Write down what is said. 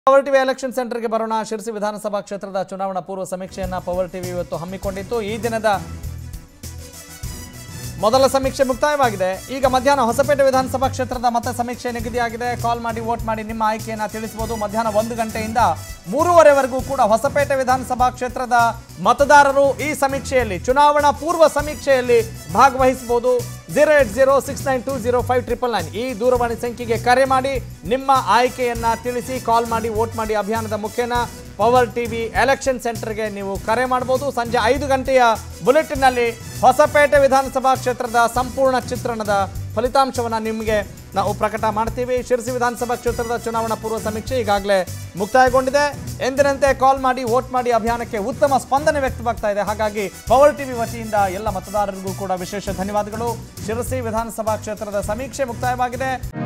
power TV election ಸೆಂಟರ್ಗೆ ಬರೋಣ ಶಿರಸಿ ವಿಧಾನಸಭಾ ಕ್ಷೇತ್ರದ ಚುನಾವಣಾ ಪೂರ್ವ ಸಮೀಕ್ಷೆಯನ್ನ ಪವರ್ ಟಿವಿ ಇವತ್ತು ಹಮ್ಮಿಕೊಂಡಿತ್ತು ಈ ದಿನದ ಮೊದಲ ಸಮೀಕ್ಷೆ ಮುಕ್ತಾಯವಾಗಿದೆ ಈಗ ಮಧ್ಯಾಹ್ನ ಹೊಸಪೇಟೆ ವಿಧಾನಸಭಾ ಕ್ಷೇತ್ರದ ಮತ ಸಮೀಕ್ಷೆ ನಿಗದಿಯಾಗಿದೆ ಕಾಲ್ ಮಾಡಿ ವೋಟ್ ಮಾಡಿ ನಿಮ್ಮ ಆಯ್ಕೆಯನ್ನ ತಿಳಿಸಬಹುದು ಮಧ್ಯಾಹ್ನ ಒಂದು ಗಂಟೆಯಿಂದ ಮೂರುವರೆವರೆಗೂ ಕೂಡ ಹೊಸಪೇಟೆ ವಿಧಾನಸಭಾ ಕ್ಷೇತ್ರದ ಮತದಾರರು ಈ ಸಮೀಕ್ಷೆಯಲ್ಲಿ ಚುನಾವಣಾ ಪೂರ್ವ ಸಮೀಕ್ಷೆಯಲ್ಲಿ ಭಾಗವಹಿಸಬಹುದು zero eight zero six nine two zero five triple nine ಈ ದೂರವಾಣಿ ಸಂಖ್ಯೆಗೆ ಕರೆ ಮಾಡಿ ನಿಮ್ಮ ಆಯ್ಕೆಯನ್ನ ತಿಳಿಸಿ ಕಾಲ್ ಮಾಡಿ ವೋಟ್ ಮಾಡಿ ಅಭಿಯಾನದ ಮುಖೇನ ಪವರ್ ಟಿವಿ ಎಲೆಕ್ಷನ್ ಸೆಂಟರ್ಗೆ ನೀವು ಕರೆ ಮಾಡಬಹುದು ಸಂಜೆ ಐದು ಗಂಟೆಯ ಬುಲೆಟಿನ್ನಲ್ಲಿ ಹೊಸಪೇಟೆ ವಿಧಾನಸಭಾ ಕ್ಷೇತ್ರದ ಸಂಪೂರ್ಣ ಚಿತ್ರಣದ ಫಲಿತಾಂಶವನ್ನು ನಿಮಗೆ ನಾವು ಪ್ರಕಟ ಮಾಡ್ತೀವಿ ಶಿರಸಿ ವಿಧಾನಸಭಾ ಕ್ಷೇತ್ರದ ಚುನಾವಣಾ ಪೂರ್ವ ಸಮೀಕ್ಷೆ ಈಗಾಗಲೇ ಮುಕ್ತಾಯಗೊಂಡಿದೆ ಎಂದಿನಂತೆ ಕಾಲ್ ಮಾಡಿ ವೋಟ್ ಮಾಡಿ ಅಭಿಯಾನಕ್ಕೆ ಉತ್ತಮ ಸ್ಪಂದನೆ ವ್ಯಕ್ತವಾಗ್ತಾ ಇದೆ ಹಾಗಾಗಿ ಪವರ್ ಟಿವಿ ವತಿಯಿಂದ ಎಲ್ಲ ಮತದಾರರಿಗೂ ಕೂಡ ವಿಶೇಷ ಧನ್ಯವಾದಗಳು ಶಿರಸಿ ವಿಧಾನಸಭಾ ಕ್ಷೇತ್ರದ ಸಮೀಕ್ಷೆ ಮುಕ್ತಾಯವಾಗಿದೆ